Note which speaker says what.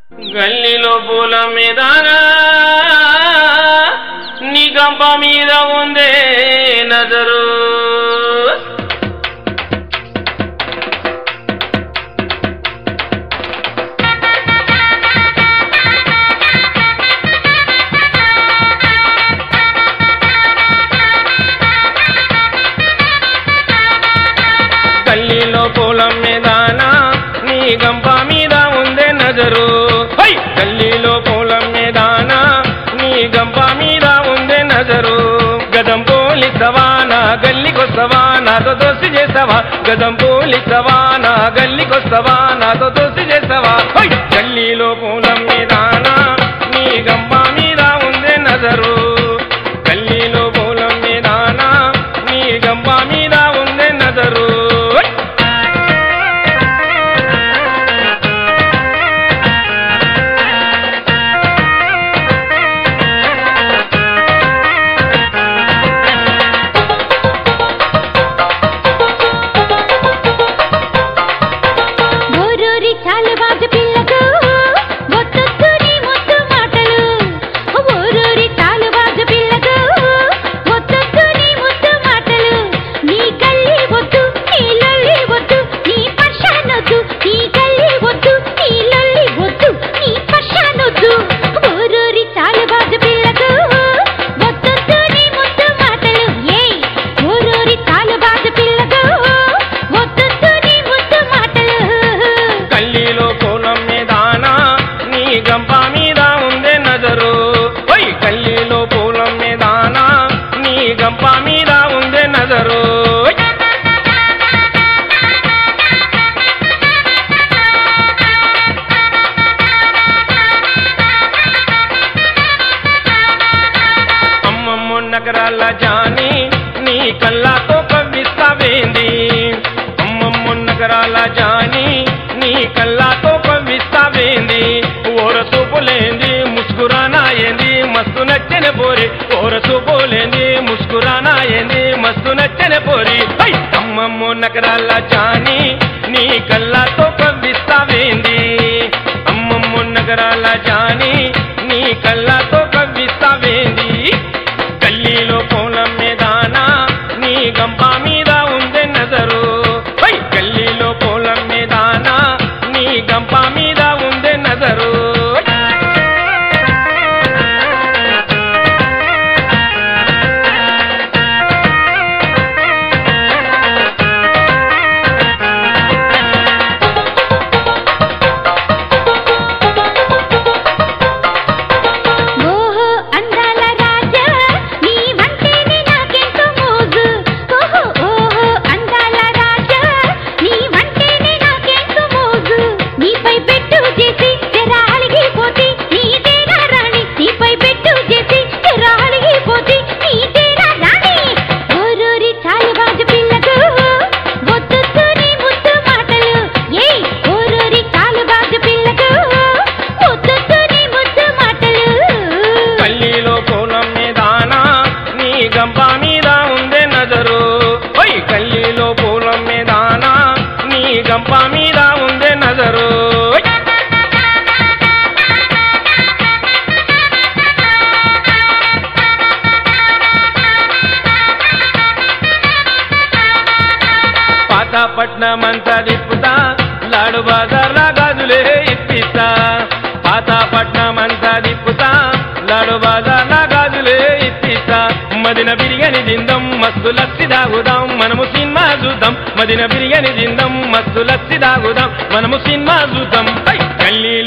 Speaker 1: గల్లీలో పూల మీద నీ గంప మీద ఉందే నజరు గల్లీలో పూలం మీదాన నీ గంప మీద ఉందే నజరు హై! గల్లీలో పూలం మీదాన నీ గంప మీద ఉందే నజరు గదం పోలిసవా నా గల్లికొస్తవా నాతో దోసి చేస్తావా గదం పోలిసవా నా గల్లికొస్తవా నాతో దోసి చేస్తావా హై! గల్లీలో పూలం మీదాన నీ గంప మీద ఉందే నజరు గల్లీలో పూలం మీదాన నీ గంప మీద ఉందే నజరు హై!
Speaker 2: ఓరూరి చాలుబాజు పిల్లకు ఒత్తొత్తు నీ ముద్దు మాటలు ఓరూరి చాలుబాజు పిల్లకు ఒత్తొత్తు నీ ముద్దు మాటలు నీ కల్లి వద్దు నీ లొల్లి వద్దు నీ పర్షానొద్దు నీ కల్లి వద్దు నీ లొల్లి వద్దు నీ పర్షానొద్దు ఓరూరి చాలుబాజు పిల్లకు ఒత్తొత్తు నీ ముద్దు మాటలు ఏయ్ ఓరూరి చాలుబాజు పిల్లకు ఒత్తొత్తు నీ ముద్దు మాటలు
Speaker 1: గల్లీలో కోలం మీదాన నీ గంప మీద ఉందే నజరు ఓయ్ గల్లీలో పూలం మీదాన నీ గంప మీద ఉందే నజరు ఓయ్! అమ్మమ్మ నగరాల జాని నీ కళ్ళతో కవ్విస్తావేంది అమ్మమ్మ నగరాల జాని నీ కళ్ళతో కవ్విస్తావేంది ఓర చూపులేంది ముస్కురానా ఏంది మస్తు నచ్చన పోరి ఓర చూపులేంది ముస్కురానా ఏంది మస్తు నచ్చన పోరి హై! అమ్మమ్మ నగరాల జాని నీ కళ్ళతో కవ్విస్తావేంది అమ్మమ్మ నగరాల జాని నీ కళ్ళతో కవ్విస్తావేంది గల్లీలో కోలం మీదానా నీ గంప మీద ఉందే నజరు హై! గల్లీలో కోలం మీదానా నీ గంప మీద ఉందే నజరు
Speaker 2: ఓహో అందాల రాజా నీ వంటేనే నాకెంతో మోజు ఓహో ఓహో అందాల రాజా నీ వంటేనే నాకెంతో మోజు నీపై పెట్టు చేసి జరా అలిగిపోతే నీ తేరా రాణి నీపై పెట్టు చేసి జరా అలిగిపోతే నీ తేరా రాణి ఓరూరి చాలుబాజు పిల్లకు ఒత్తొత్తు నీ ముద్దు మాటలు ఏయ్ ఓరూరి చాలుబాజు పిల్లకు ఒత్తొత్తు నీ ముద్దు మాటలు
Speaker 1: గల్లీలో కోలం మీదానా నీ గంప మీద ఉందే నజరు ఓయ్ గల్లీలో పూలం మీదానా నీ గంప మీద ఉందే నజరు ఓయ్! పాతపట్నం అంతా తిప్పుతా లాడు బజార్లా గాజులే ఇప్పిస్తా పాతపట్నం అంతా తిప్పుతా లాడు బజార్లా గాజులే ఇప్పిస్తా మదిన బిర్యానీ తిందాం మస్తు లస్సి దాగుదాం మనము సినిమా చూద్దాం మదిన బిర్యానీ తిందాం మస్తు లస్సి దాగుదాం మనము సినిమా చూద్దాం హై! గల్లీ